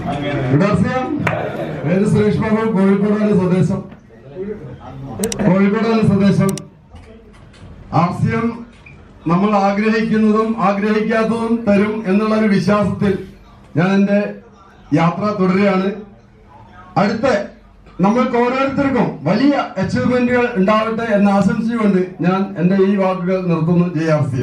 വിടർസ്യം പേര് സുരേഷ് ബാബു കോഴിക്കോടാണ് സ്വദേശം കോഴിക്കോടാണ് സ്വദേശം ആർസ്യം നമ്മൾ ആഗ്രഹിക്കുന്നതും ആഗ്രഹിക്കാത്തതും തരും എന്നുള്ള ഒരു വിശ്വാസത്തിൽ ഞാൻ എന്റെ യാത്ര തുടരുകയാണ് അടുത്ത നമ്മൾക്ക് ഓരോരുത്തർക്കും വലിയ അച്ചീവ്മെന്റുകൾ ഉണ്ടാവട്ടെ എന്ന് ആശംസിച്ചുകൊണ്ട് ഞാൻ എന്റെ ഈ വാക്കുകൾ നിർത്തുന്നു ജെ ആർ സി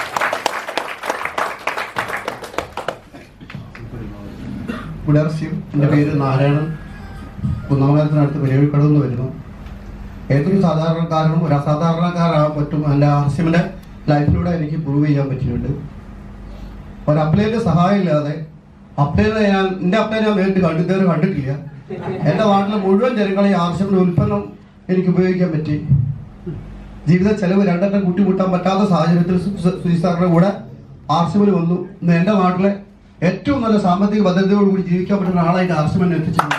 പുലർശ്യം എൻ്റെ പേര് നാരായണൻ കുന്നമംഗലത്തിനടുത്ത് പെരുവിക്കടവ് നിന്ന് വരുന്നു ഏതൊരു സാധാരണക്കാരനും ഒരു അസാധാരണക്കാരാകാൻ പറ്റും എൻ്റെ ആർസ്യമിൻ്റെ ലൈഫിലൂടെ എനിക്ക് പ്രൂവ് ചെയ്യാൻ പറ്റിയിട്ടുണ്ട് ഒരു അപ്ലൈൻ്റെ സഹായം ഇല്ലാതെ അപ്ലൈനെ ഞാൻ എൻ്റെ അപ്ലൈ ഞാൻ നേരിട്ട് കണ്ടു ഇതുവരെ കണ്ടിട്ടില്ല എൻ്റെ നാട്ടിലെ മുഴുവൻ ജനങ്ങളെ ഈ ആർസ്യമിൻ്റെ ഉൽപ്പന്നം എനിക്ക് ഉപയോഗിക്കാൻ പറ്റി ജീവിത ചെലവ് രണ്ടെണ്ണം കൂട്ടിമുട്ടാൻ പറ്റാത്ത സാഹചര്യത്തിൽ സുജിസാറിന്റെ കൂടെ ആർസിമിൽ വന്നു ഇന്ന് എന്റെ നാട്ടിലെ ഏറ്റവും നല്ല സാമ്പത്തിക ഭദ്രതയോട് കൂടി ജീവിക്കാൻ പറ്റുന്ന ആളായിട്ട് ആർസിമെന്നെ എത്തിച്ചിട്ടുണ്ട്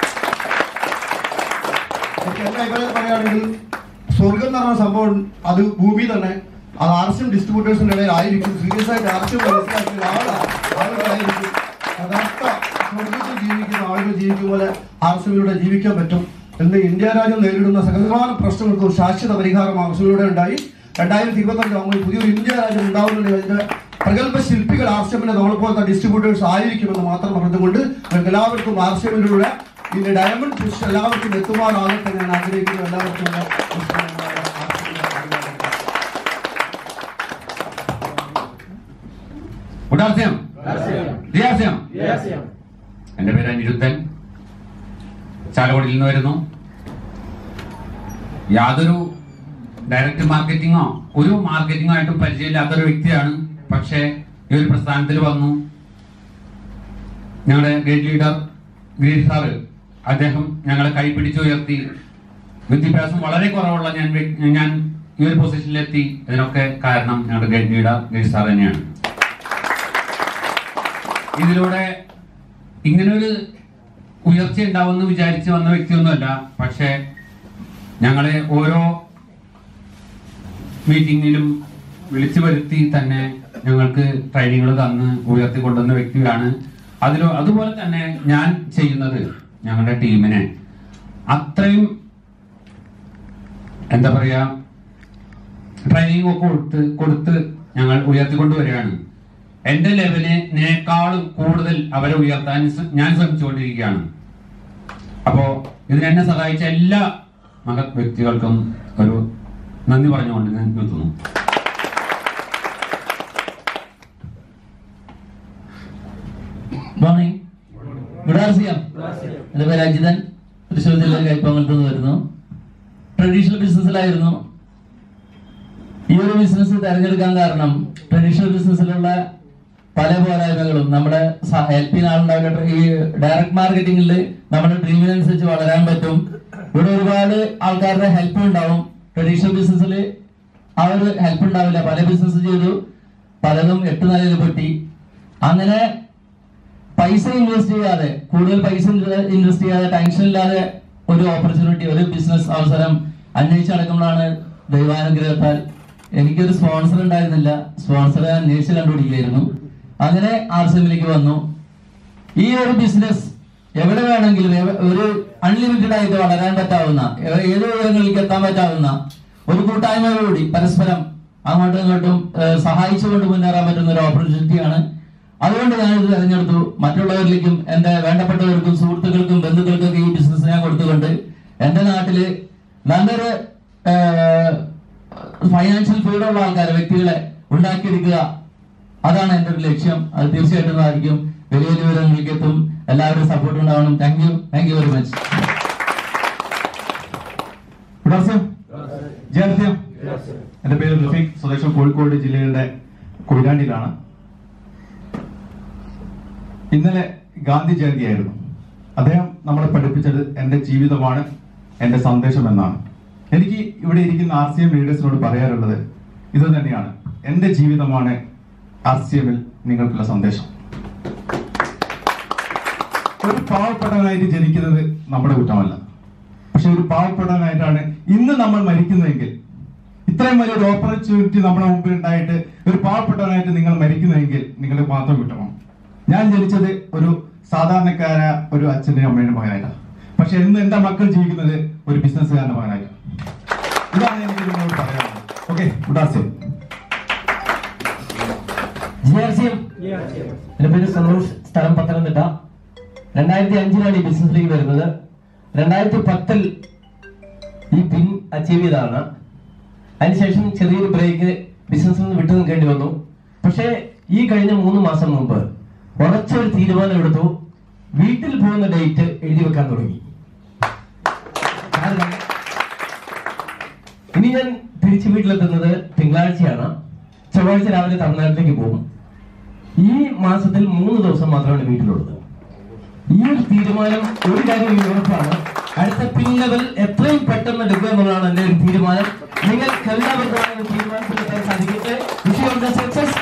എനിക്ക് എന്റെ അഭിപ്രായം പറയുകയാണെങ്കിൽ സ്വർഗം എന്ന് പറഞ്ഞ സംഭവം അത് ഭൂമി തന്നെ അത് ആർസിയം ഡിസ്ട്രിബ്യൂട്ടേഴ്സിന്റെ ഇടയിൽ ആയിരിക്കും സീരിയസ് ആയിട്ട് ആർസിയം മനസ്സിലാക്കിയ ആളാണ് ആളുകളായിരിക്കും യഥാർത്ഥ സ്വർഗത്തിൽ ജീവിക്കുന്ന ആളുകൾ ജീവിക്കും പോലെ ആർസിമിലൂടെ ജീവിക്കാൻ പറ്റും എന്ന് ഇന്ത്യ രാജ്യം നേരിടുന്ന സകലമാന പ്രശ്നങ്ങൾക്ക് ഒരു ശാശ്വത പരിഹാരം ആർസിമിലൂടെ ഉണ്ടായി രണ്ടായിരത്തി ഇരുപത്തി അഞ്ചാകുമ്പോൾ പുതിയൊരു ഇന്ത്യ രാജ്യം ഉണ്ടാവുന്നുണ്ടെങ്കിൽ അതിന്റെ പ്രഗത്ഭ ശില്പികൾ ആർസിയമിന്റെ നമ്മളെപ്പോലത്തെ ഡിസ്ട്രിബ്യൂട്ടേഴ്സ് ആയിരിക്കുമെന്ന് മാത്രം പറഞ്ഞുകൊണ്ട് നിങ്ങൾക്ക് എല്ലാവർക്കും ആർസിയമിലൂടെ ഇതിന്റെ ഡയമണ്ട് ഫിഷ് എല്ലാവർക്കും എത്തുമാറാകട്ടെ ഞാൻ ആഗ്രഹിക്കുന്നു എല്ലാവർക്കും എൻ്റെ വിശ്വനായ ആശംസകൾ അറിയിക്കുന്നു. ഉടാസ്യം ദിയാസ്യം എന്റെ പേര് അനിരുദ്ധൻ ചാലക്കുടിയിൽ നിന്ന് വരുന്നു യാതൊരു ഡയറക്റ്റ് മാർക്കറ്റിങ്ങോ ഒരു മാർക്കറ്റിംഗോ ആയിട്ടും പരിചയമില്ലാത്തൊരു വ്യക്തിയാണ് പക്ഷേ ഈ ഒരു പ്രസ്ഥാനത്തിൽ വന്നു ഞങ്ങളുടെ ഗേറ്റ് ലീഡർ ഗിരീഷ് സാറ് അദ്ദേഹം ഞങ്ങളെ കൈപിടിച്ചുയർത്തി വിദ്യാഭ്യാസം വളരെ കുറവുള്ള ഞാൻ വ്യ- ഞാൻ ഈ ഒരു പൊസിഷനിലെത്തി ഇതിനൊക്കെ കാരണം ഞങ്ങളുടെ ഗേറ്റ് ലീഡർ ഗിരീഷ് സാർ തന്നെയാണ് ഇതിലൂടെ ഇങ്ങനൊരു ഉയർച്ച ഉണ്ടാവുമെന്ന് വിചാരിച്ച് വന്ന വ്യക്തിയൊന്നുമല്ല പക്ഷേ ഞങ്ങളെ ഓരോ മീറ്റിങ്ങിലും വിളിച്ചു വരുത്തി തന്നെ ഞങ്ങൾക്ക് ട്രെയിനിങ്ങുകൾ തന്ന് ഉയർത്തി കൊണ്ടുവന്ന വ്യക്തിയാണ് അതിലോ അതുപോലെ തന്നെ ഞാൻ ചെയ്യുന്നത് ഞങ്ങളുടെ ടീമിനെ അത്രയും എന്താ പറയാ ട്രെയിനിങ് ഒക്കെ കൊടുത്ത് കൊടുത്ത് ഞങ്ങൾ ഉയർത്തിക്കൊണ്ടുവരികയാണ് എന്റെ ലെവലിനേക്കാളും കൂടുതൽ അവരെ ഉയർത്താൻ ശ്ര- ഞാൻ ശ്രമിച്ചുകൊണ്ടിരിക്കുകയാണ് അപ്പോ ഇതിനെന്നെ സഹായിച്ച എല്ലാ മഹത് വ്യക്തികൾക്കും ഒരു നന്ദി പറഞ്ഞുകൊണ്ട് ഞാൻ നിർത്തുന്നു മോർണിംഗ് ഗുഡ് ആർസിയം എന്റെ പേര് അജിതൻ തൃശ്ശൂർ ജില്ലയിൽ കൈപ്പമംഗലത്ത് നിന്ന് വരുന്നു ട്രഡീഷണൽ ബിസിനസ്സിലായിരുന്നു ഈ ഒരു ബിസിനസ് തിരഞ്ഞെടുക്കാൻ കാരണം ട്രഡീഷണൽ ബിസിനസ്സിലുള്ള പല പോരായ്മകളും നമ്മുടെ ഹെൽപ്പ് ചെയ്യുന്ന ആളുണ്ടാവില്ല ഈ ഡയറക്ട് മാർക്കറ്റിംഗിൽ നമ്മുടെ ഡ്രീമിനനുസരിച്ച് വളരാൻ പറ്റും ഇവിടെ ഒരുപാട് ആൾക്കാരുടെ ഹെൽപ്പ് ഉണ്ടാവും ട്രഡീഷണൽ ബിസിനസ്സിൽ ആ ഒരു ഹെൽപ്പ് ഉണ്ടാവില്ല പല ബിസിനസ് ചെയ്തു പലതും എട്ട് നിലയിൽ പൊട്ടി അങ്ങനെ പൈസ ഇൻവെസ്റ്റ് ചെയ്യാതെ കൂടുതൽ പൈസ ഇൻവെസ്റ്റ് ചെയ്യാതെ ടെൻഷൻ ഇല്ലാതെ ഒരു ഓപ്പർച്യൂണിറ്റി ഒരു ബിസിനസ് അവസരം അന്വേഷിച്ച് നടക്കുമ്പോഴാണ് ദൈവാനുഗ്രഹത്താൽ എനിക്കൊരു സ്പോൺസർ ഉണ്ടായിരുന്നില്ല സ്പോൺസറെ അന്വേഷിച്ച് കണ്ടുപിടിക്കുകയായിരുന്നു അങ്ങനെ ആർ സി എമ്മിലേക്ക് വന്നു ഈ ഒരു ബിസിനസ് എവിടെ വേണമെങ്കിലും എവ- ഒരു അൺലിമിറ്റഡ് ആയിട്ട് വളരാൻ പറ്റാവുന്ന എ- ഏത് ഉയരങ്ങളിലേക്ക് എത്താൻ പറ്റാവുന്ന ഒരു കൂട്ടായ്മയോടുകൂടി പരസ്പരം അങ്ങോട്ടും ഇങ്ങോട്ടും ഏഹ്, സഹായിച്ചുകൊണ്ട് മുന്നേറാൻ പറ്റുന്ന ഒരു ഓപ്പർച്യൂണിറ്റിയാണ് അതുകൊണ്ട് ഞാൻ ഇത് തെരഞ്ഞെടുത്തു മറ്റുള്ളവരിലേക്കും എന്റെ വേണ്ടപ്പെട്ടവർക്കും സുഹൃത്തുക്കൾക്കും ബന്ധുക്കൾക്കൊക്കെ ഈ ബിസിനസ് ഞാൻ കൊടുത്തുകൊണ്ട് എന്റെ നാട്ടില് നല്ലൊരു ഫൈനാൻഷ്യൽ ഫ്രീഡം ഉള്ള ആൾക്കാരെ വ്യക്തികളെ ഉണ്ടാക്കിയെടുക്കുക അതാണ് എന്റെ ഒരു ലക്ഷ്യം അത് തീർച്ചയായിട്ടും സാധിക്കും വലിയ വലിയ വിവരങ്ങളിലേക്ക് എത്തും എല്ലാവരും സപ്പോർട്ട് ഉണ്ടാവണം thank you thank you very much ഉടാസ്യം ജയസ്യം എന്റെ പേര് റഫീഖ് സ്വദേശം കോഴിക്കോട് ജില്ലയുടെ കൊയിലാണ്ടിയിലാണ് ഇന്നലെ ഗാന്ധി ജയന്തിയായിരുന്നു അദ്ദേഹം നമ്മളെ പഠിപ്പിച്ചത് എന്റെ ജീവിതമാണ് എന്റെ സന്ദേശം എന്നാണ് എനിക്ക് ഇവിടെ ഇരിക്കുന്ന ആർ സി എം ലീഡേഴ്സിനോട് പറയാനുള്ളത് ഇത് തന്നെയാണ് എന്റെ ജീവിതമാണ് ആർ സി എമ്മിൽ നിങ്ങൾക്കുള്ള സന്ദേശം ഒരു പാവപ്പെട്ടവനായിട്ട് ജനിക്കുന്നത് നമ്മുടെ കുറ്റമല്ല പക്ഷെ ഒരു പാവപ്പെട്ടവനായിട്ടാണ് ഇന്ന് നമ്മൾ മരിക്കുന്നതെങ്കിൽ ഇത്രയും വലിയൊരു ഓപ്പർച്യൂണിറ്റി നമ്മുടെ മുമ്പിൽ ഉണ്ടായിട്ട് ഒരു പാവപ്പെട്ടവനായിട്ട് നിങ്ങൾ മരിക്കുന്നതെങ്കിൽ നിങ്ങൾ മാത്രം കുറ്റമാണ് ഞാൻ ജനിച്ചത് ഒരു സാധാരണക്കാര ഒരു അച്ഛൻ്റെയും അമ്മയുടെ മകനായിട്ടാണ് പക്ഷെ ഇന്ന് എന്റെ മക്കൾ ജീവിക്കുന്നത് ഒരു ബിസിനസ്സുകാരന്റെ മകനായിട്ടാണ് ഇതാണ് എനിക്ക് നിങ്ങളോട് പറയാനുള്ളത് ഓക്കെ ഉദാസ്യം ജി ആർ സി എം എന്റെ പേര് സന്തോഷ് സ്ഥലം പത്തനംതിട്ട രണ്ടായിരത്തി അഞ്ചിലാണ് ഈ ബിസിനസ്സിലേക്ക് വരുന്നത് രണ്ടായിരത്തി പത്തിൽ ഈ പിൻ അച്ചീവ് ചെയ്തതാണ് അതിനുശേഷം ചെറിയൊരു ബ്രേക്ക് ബിസിനസ്സിൽ നിന്ന് വിട്ടു നിൽക്കേണ്ടി വന്നു പക്ഷേ ഈ കഴിഞ്ഞ മൂന്ന് മാസം മുമ്പ് ഉറച്ചൊരു തീരുമാനം എടുത്തു വീട്ടിൽ പോകുന്ന ഡേറ്റ് എഴുതി വെക്കാൻ തുടങ്ങി കാരണം ഇനി ഞാൻ തിരിച്ചു വീട്ടിലെത്തുന്നത് തിങ്കളാഴ്ചയാണ് ചൊവ്വാഴ്ച രാവിലെ തമിഴ്നാട്ടിലേക്ക് പോകും ഈ മാസത്തിൽ മൂന്ന് ദിവസം മാത്രമാണ് വീട്ടിലുള്ളത് ഈ ഒരു തീരുമാനം ഒരു കാര്യം ഉറപ്പാണ് അടുത്ത പിൻ ലെവൽ എത്രയും പെട്ടെന്ന് എടുക്കുക എന്നുള്ളതാണ് എന്റെ ഒരു തീരുമാനം നിങ്ങൾക്ക് എല്ലാവർക്കും ആ ഒരു തീരുമാനത്തിലെത്താൻ സാധിക്കട്ടെ വിഷയം സക്സസ്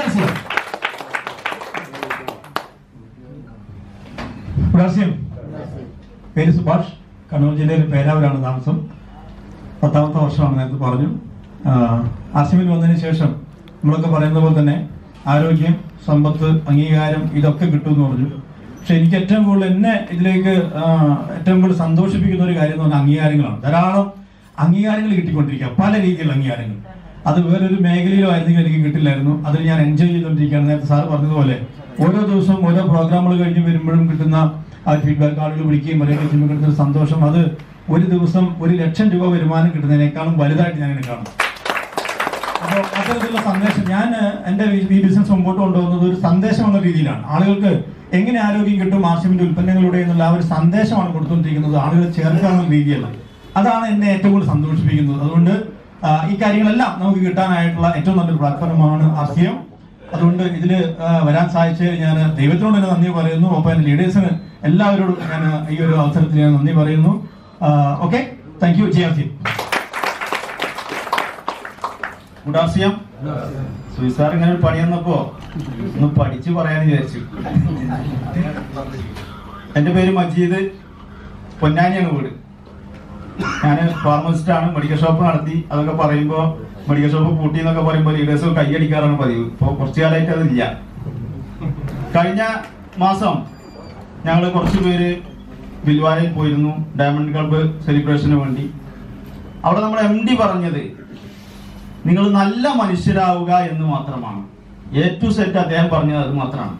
പ്രാസ്യം പേര് സുഭാഷ് കണ്ണൂർ ജില്ലയിൽ പേരാവൂരാണ് താമസം പത്താമത്തെ വർഷമാണ് നേരത്തെ പറഞ്ഞു ആസിമിൽ വന്നതിന് ശേഷം നമ്മളൊക്കെ പറയുന്ന പോലെ തന്നെ ആരോഗ്യം സമ്പത്ത് അംഗീകാരം ഇതൊക്കെ കിട്ടുമെന്ന് പറഞ്ഞു പക്ഷെ എനിക്ക് ഏറ്റവും കൂടുതൽ എന്നെ ഇതിലേക്ക് ആ, ഏറ്റവും കൂടുതൽ സന്തോഷിപ്പിക്കുന്ന ഒരു കാര്യം എന്ന് പറഞ്ഞാൽ അംഗീകാരങ്ങളാണ് ധാരാളം അംഗീകാരങ്ങൾ കിട്ടിക്കൊണ്ടിരിക്കുക പല രീതിയിലുള്ള അംഗീകാരങ്ങൾ അത് വേറൊരു മേഖലയിലോ ആയിരുന്നെങ്കിൽ എനിക്ക് കിട്ടില്ലായിരുന്നു അതിൽ ഞാൻ എൻജോയ് ചെയ്തുകൊണ്ടിരിക്കുകയാണ് നേരത്തെ സാർ പറഞ്ഞതുപോലെ ഓരോ ദിവസവും ഓരോ പ്രോഗ്രാമുകൾ കഴിഞ്ഞ് വരുമ്പോഴും കിട്ടുന്ന ആ ഫീഡ്ബാക്ക് ആളുകൾ വിളിക്കുകയും പറയുകയും ചെയ്യുമ്പോൾ കിട്ടുന്ന സന്തോഷം അത് ഒരു ദിവസം ഒരു ലക്ഷം രൂപ വരുമാനം കിട്ടുന്നതിനേക്കാളും വലുതായിട്ട് ഞാൻ ഇതിനെ കാണുന്നു അപ്പോൾ അത്തരത്തിലുള്ള സന്ദേശം ഞാൻ എൻ്റെ ഈ ഈ ബിസിനസ് മുമ്പോട്ട് കൊണ്ടുപോകുന്നത് ഒരു സന്ദേശം എന്ന രീതിയിലാണ് ആളുകൾക്ക് എങ്ങനെ ആരോഗ്യം കിട്ടും ആർഷിമിന്റെ ഉൽപ്പന്നങ്ങളിലൂടെ എന്നുള്ള ആ ഒരു സന്ദേശമാണ് കൊടുത്തുകൊണ്ടിരിക്കുന്നത് ആളുകളെ ചേർക്കാനുള്ള രീതിയല്ല അതാണ് എന്നെ ഏറ്റവും കൂടുതൽ സന്തോഷിപ്പിക്കുന്നത് അതുകൊണ്ട് ആ, ഈ കാര്യങ്ങളെല്ലാം നമുക്ക് കിട്ടാനായിട്ടുള്ള ഏറ്റവും നല്ലൊരു പ്ലാറ്റ്ഫോമാണ് ആർസിയം അതുകൊണ്ട് ഇതിൽ വരാൻ സാധിച്ചതിൽ ഞാൻ ദൈവത്തിനോട് തന്നെ നന്ദി പറയുന്നു ഒപ്പം എൻ്റെ ലീഡേഴ്സിന് എല്ലാവരോടും ഞാൻ ഈ ഒരു അവസരത്തിൽ ഞാൻ നന്ദി പറയുന്നു okay thank you G R C ഗുഡാർസിയം സുയിസാർ ഇങ്ങനെ ഒരു പണി വന്നപ്പോ ഒന്ന് പഠിച്ചു പറയാന്ന് വിചാരിച്ചു എന്റെ പേര് മജീദ് പൊന്നാനിയാണ് വീട് ഞാൻ ഫാർമസിസ്റ്റ് ആണ് മെഡിക്കൽ ഷോപ്പ് നടത്തി അതൊക്കെ പറയുമ്പോ മെഡിക്കൽ ഷോപ്പ് പൂട്ടി എന്നൊക്കെ പറയുമ്പോൾ ലീഡേഴ്സ് കൈയടിക്കാറാണ് പതിവ് ഇപ്പൊ കുറച്ചു കാലമായിട്ട് അതില്ല കഴിഞ്ഞ മാസം ഞങ്ങൾ കുറച്ച് പേര് ബിൽവാരയിൽ പോയിരുന്നു ഡയമണ്ട് ക്ലബ്ബ് സെലിബ്രേഷന് വേണ്ടി അവിടെ നമ്മൾ എം ഡി പറഞ്ഞത് നിങ്ങൾ നല്ല മനുഷ്യരാവുക എന്ന് മാത്രമാണ് എ ടു സെറ്റ് അദ്ദേഹം പറഞ്ഞത് അത് മാത്രമാണ്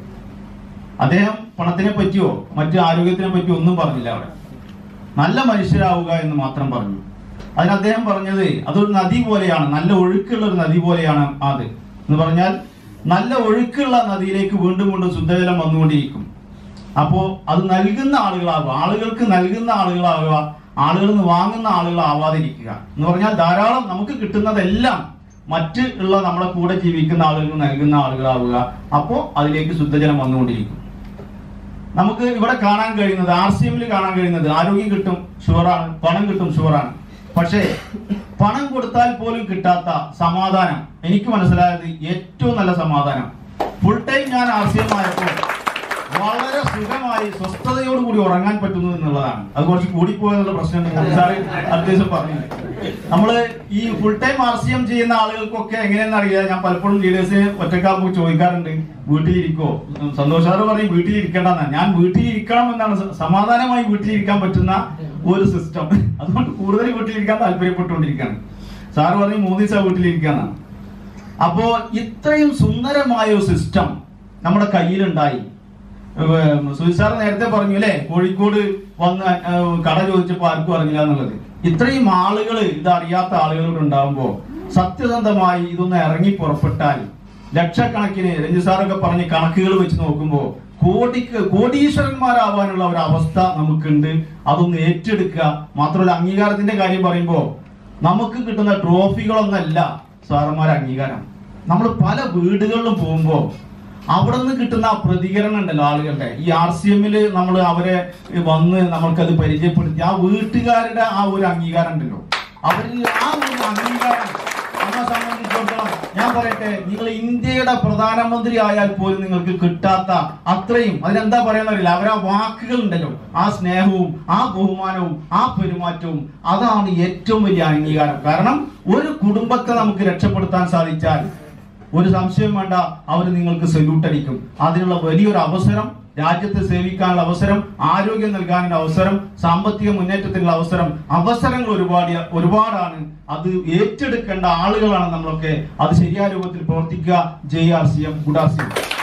അദ്ദേഹം പണത്തിനെ പറ്റിയോ മറ്റു ആരോഗ്യത്തിനെ പറ്റിയോ ഒന്നും പറഞ്ഞില്ല അവിടെ നല്ല മനുഷ്യരാവുക എന്ന് മാത്രം പറഞ്ഞു അതിന് അദ്ദേഹം പറഞ്ഞത് അതൊരു നദി പോലെയാണ് നല്ല ഒഴുക്കുള്ള ഒരു നദി പോലെയാണ് അത് എന്ന് പറഞ്ഞാൽ നല്ല ഒഴുക്കുള്ള നദിയിലേക്ക് വീണ്ടും വീണ്ടും ശുദ്ധജലം വന്നുകൊണ്ടിരിക്കും അപ്പോ അത് നൽകുന്ന ആളുകളാകുക ആളുകൾക്ക് നൽകുന്ന ആളുകളാകുക ആളുകളിൽ നിന്ന് വാങ്ങുന്ന ആളുകളാവാതിരിക്കുക എന്ന് പറഞ്ഞാൽ ധാരാളം നമുക്ക് കിട്ടുന്നതെല്ലാം മറ്റ് ഉള്ള നമ്മളെ കൂടെ ജീവിക്കുന്ന ആളുകൾക്ക് നൽകുന്ന ആളുകളാവുക അപ്പോ അതിലേക്ക് ശുദ്ധജലം വന്നുകൊണ്ടിരിക്കും നമുക്ക് ഇവിടെ കാണാൻ കഴിയുന്നത് ആർ സി എമ്മിൽ കാണാൻ കഴിയുന്നത് ആരോഗ്യം കിട്ടും ഷുവറാണ് പണം കിട്ടും ഷുവറാണ് പക്ഷേ പണം കൊടുത്താൽ പോലും കിട്ടാത്ത സമാധാനം എനിക്ക് മനസ്സിലായത് ഏറ്റവും നല്ല സമാധാനം ഫുൾ ടൈം ഞാൻ ആർ സി എം ആയപ്പോൾ വളരെ സുഖമായി സ്വസ്ഥതയോടുകൂടി ഉറങ്ങാൻ പറ്റുന്നു എന്നുള്ളതാണ് അത് കുറച്ച് കൂടിപ്പോയെന്നുള്ള പ്രശ്നം സാറ് അത്യാവശ്യം പറഞ്ഞു നമ്മള് ഈ full time R C M ചെയ്യുന്ന ആളുകൾക്കൊക്കെ എങ്ങനെയാണെന്ന് അറിയില്ല ഞാൻ പലപ്പോഴും ലീഡേഴ്സിന് ഒറ്റക്കാർക്ക് ചോദിക്കാറുണ്ട് വീട്ടിലിരിക്കോ സന്തോഷാറ് പറയും വീട്ടിലിരിക്കണ്ടെന്നാ ഞാൻ വീട്ടിലിരിക്കണം എന്നാണ് സ- സമാധാനമായി വീട്ടിലിരിക്കാൻ പറ്റുന്ന ഒരു സിസ്റ്റം അതുകൊണ്ട് കൂടുതൽ വീട്ടിലിരിക്കാൻ താല്പര്യപ്പെട്ടുകൊണ്ടിരിക്കുകയാണ് സാറ് പറയും മൂന്ന് ദിവസം വീട്ടിലിരിക്കാന്നാണ് അപ്പോ ഇത്രയും സുന്ദരമായ ഒരു സിസ്റ്റം നമ്മുടെ കയ്യിലുണ്ടായി സുസാർ നേരത്തെ പറഞ്ഞു അല്ലെ കോഴിക്കോട് വന്ന് ഏഹ്, കട ചോദിച്ചപ്പോ ആർക്കും അറിയില്ല എന്നുള്ളത് ഇത്രയും ആളുകൾ ഇത് അറിയാത്ത ആളുകളോട് ഉണ്ടാവുമ്പോ സത്യസന്ധമായി ഇതൊന്ന് ഇറങ്ങി പുറപ്പെട്ടാൽ ലക്ഷക്കണക്കിന് രഞ്ജു സാറൊക്കെ പറഞ്ഞ് കണക്കുകൾ വെച്ച് നോക്കുമ്പോ കോടിക്ക് കോടീശ്വരന്മാരാവാനുള്ള ഒരു അവസ്ഥ നമുക്കുണ്ട് അതൊന്ന് ഏറ്റെടുക്കുക മാത്രമല്ല അംഗീകാരത്തിന്റെ കാര്യം പറയുമ്പോ നമുക്ക് കിട്ടുന്ന ട്രോഫികളൊന്നല്ല സാറന്മാരെ അംഗീകാരം നമ്മൾ പല വീടുകളിലും പോകുമ്പോൾ അവിടെ നിന്ന് കിട്ടുന്ന ആ പ്രതികരണം ഉണ്ടല്ലോ ആളുകളുടെ ഈ ആർ സി എമ്മില് നമ്മൾ അവരെ വന്ന് നമ്മൾക്കത് പരിചയപ്പെടുത്തി ആ വീട്ടുകാരുടെ ആ ഒരു അംഗീകാരം ഉണ്ടല്ലോ അവരിൽ ആ ഒരു അംഗീകാരം നമ്മളെ സംബന്ധിച്ചിടത്തോളം ഞാൻ പറയട്ടെ നിങ്ങൾ ഇന്ത്യയുടെ പ്രധാനമന്ത്രി ആയാൽ പോലും നിങ്ങൾക്ക് കിട്ടാത്ത അത്രയും അതിനെന്താ പറയാന്നറിയില്ല അവരാ വാക്കുകൾ ഉണ്ടല്ലോ ആ സ്നേഹവും ആ ബഹുമാനവും ആ പെരുമാറ്റവും അതാണ് ഏറ്റവും വലിയ അംഗീകാരം കാരണം ഒരു കുടുംബത്തെ നമുക്ക് രക്ഷപ്പെടുത്താൻ സാധിച്ചാൽ ഒരു സംശയം വേണ്ട അവർ നിങ്ങൾക്ക് സല്യൂട്ട് അടിക്കും അതിനുള്ള വലിയൊരു അവസരം രാജ്യത്തെ സേവിക്കാനുള്ള അവസരം ആരോഗ്യം നൽകാനുള്ള അവസരം സാമ്പത്തിക മുന്നേറ്റത്തിനുള്ള അവസരം അവസരങ്ങൾ ഒരുപാട് ഒരുപാടാണ് അത് ഏറ്റെടുക്കേണ്ട ആളുകളാണ് നമ്മളൊക്കെ അത് ശരിയായ രൂപത്തിൽ പ്രവർത്തിക്കുക J R C M good R C M